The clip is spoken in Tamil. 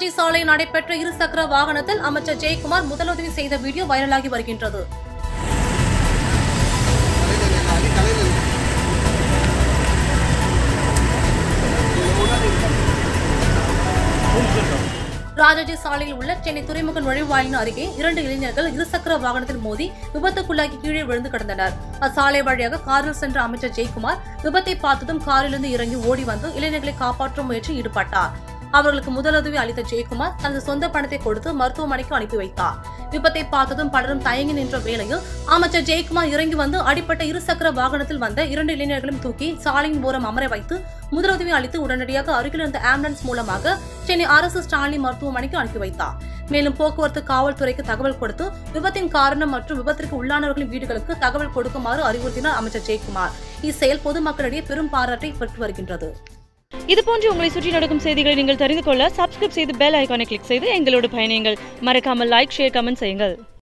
ராஜாஜி சாலையில் நடைபெற்ற இருசக்கர வாகனத்தில் அமைச்சர் ஜெயக்குமார் முதலுதவி செய்த வீடியோ வைரலாகி வருகின்றது ராஜாஜி சாலையில் உள்ள சென்னை துறைமுக நுழைவாயிலின் அருகே இரண்டு இளைஞர்கள் இருசக்கர வாகனத்தில் மோதி விபத்துக்குள்ளாகி கீழே விழுந்து கிடந்தனர் அச்சாலை வழியாக காரில் சென்ற அமைச்சர் ஜெயக்குமார் விபத்தை பார்த்ததும் காரிலிருந்து இறங்கி ஓடி வந்து இளைஞர்களை காப்பாற்றும் முயற்சியில் ஈடுபட்டார் அவர்களுக்கு முதலுதவி அளித்த ஜெயக்குமார் தனது சொந்த பணத்தை கொடுத்து மருத்துவமனைக்கு அனுப்பி வைத்தார் விபத்தை பார்த்ததும் பலரும் தயங்கி நின்ற வேளையில் அமைச்சர் ஜெயக்குமார் இறங்கி வந்து அடிப்பட்ட இருசக்கர வாகனத்தில் வந்த இரண்டு இளைஞர்களையும் தூக்கி சாலையின் ஓரம் அமர வைத்து முதலுதவி அளித்து உடனடியாக அருகில் இருந்த ஆம்புலன்ஸ் மூலமாக சென்னை அரசு ஸ்டாலின் மருத்துவமனைக்கு அனுப்பி வைத்தார் மேலும் போக்குவரத்து காவல்துறைக்கு தகவல் கொடுத்து விபத்தின் காரணம் மற்றும் விபத்திற்கு உள்ளானவர்களின் வீடுகளுக்கு தகவல் கொடுக்குமாறு அறிவுறுத்தினார் அமைச்சர் ஜெயக்குமார் இச்செயல் பொதுமக்களிடையே பெரும் பாராட்டை பெற்று வருகின்றது இது போன்று உங்களை சுற்றி நடக்கும் செய்திகளை நீங்கள் தெரிந்து கொள்ள சப்ஸ்கிரைப் செய்து பெல் ஐகானை கிளிக் செய்து எங்களோடு பயணியுங்கள் மறக்காமல் லைக் ஷேர் கமெண்ட் செய்யுங்கள்